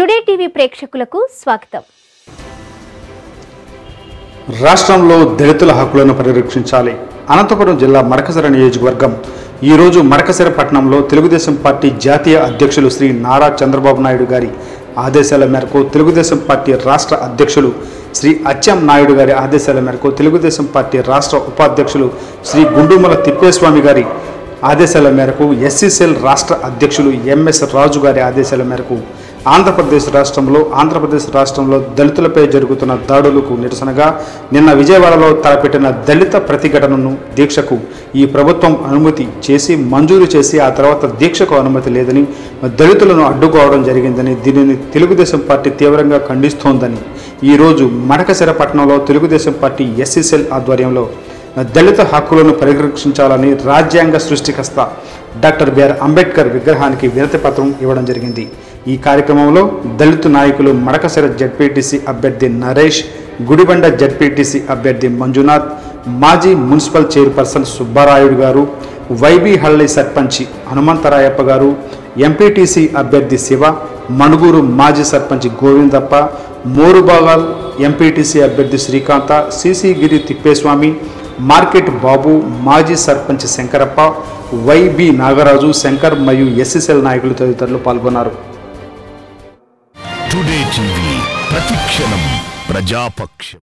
today TV ప్రేక్షకులకు స్వాగతం రాష్ట్రంలో దళితుల హక్కులను పరిరక్షించాలి అనంతపురం జిల్లా మడకసిర నియోజకవర్గం ఈరోజు మడకసిర పట్టణంలో తెలుగుదేశం పార్టీ జాతీయ అధ్యక్షులు శ్రీ నారా చంద్రబాబు నాయుడు గారి ఆదేశాల మేరకు తెలుగుదేశం పార్టీ రాష్ట్ర అధ్యక్షులు శ్రీ అచ్చెం నాయుడు గారి ఆదేశాల మేరకు తెలుగుదేశం పార్టీ రాష్ట్ర ఉపాధ్యక్షులు శ్రీ గుండుమల తిప్పేస్వామి గారి ఆదేశాల మేరకు ఎస్సీసెల్ రాష్ట్ర అధ్యక్షులు ఎంఎస్ రాజు గారి ఆదేశాల మేరకు ఆంధ్రప్రదేశ్ రాష్ట్రంలో ఆంధ్రప్రదేశ్ రాష్ట్రంలో దళితులపై జరుగుతున్న దాడులకు నిరసనగా నిన్న విజయవాడలో తలపెట్టిన దళిత ప్రతిఘటనను దీక్షకు ఈ ప్రభుత్వం అనుమతి చేసి మంజూరు చేసి ఆ తర్వాత దీక్షకు అనుమతి లేదని దళితులను అడ్డుకోవడం జరిగిందని దీనిని తెలుగుదేశం పార్టీ తీవ్రంగా ఖండిస్తోందని ఈరోజు మడకశిర పట్టణంలో తెలుగుదేశం పార్టీ ఎస్సీసెల్ ఆధ్వర్యంలో దళిత హక్కులను పరిరక్షించాలని రాజ్యాంగ సృష్టికర్త డాక్టర్ బిఆర్ అంబేద్కర్ విగ్రహానికి వినతి పత్రం ఇవ్వడం జరిగింది ఈ కార్యక్రమంలో దళిత నాయకులు మడకసిర జడ్పీటీసీ అభ్యర్థి నరేష్ గుడిబండ జడ్పీటీసీ అభ్యర్థి మంజునాథ్ మాజీ మున్సిపల్ చైర్పర్సన్ సుబ్బారాయుడు గారు వైబీ హళ్ళి సర్పంచి హనుమంతరాయప్ప గారు ఎంపీటీసీ అభ్యర్థి శివ మణుగూరు మాజీ సర్పంచ్ గోవిందప్ప మోరుబాగాల్ ఎంపీటీసీ అభ్యర్థి శ్రీకాంత సిసిగిరి తిప్పేస్వామి మార్కెట్ బాబు మాజీ సర్పంచ్ శంకరప్ప వైబి నాగరాజు శంకర్ మరియు ఎస్ఎస్ఎల్ నాయకులు తదితరులు పాల్గొన్నారు టుడే టీవీ ప్రతిక్షణం ప్రజాపక్షం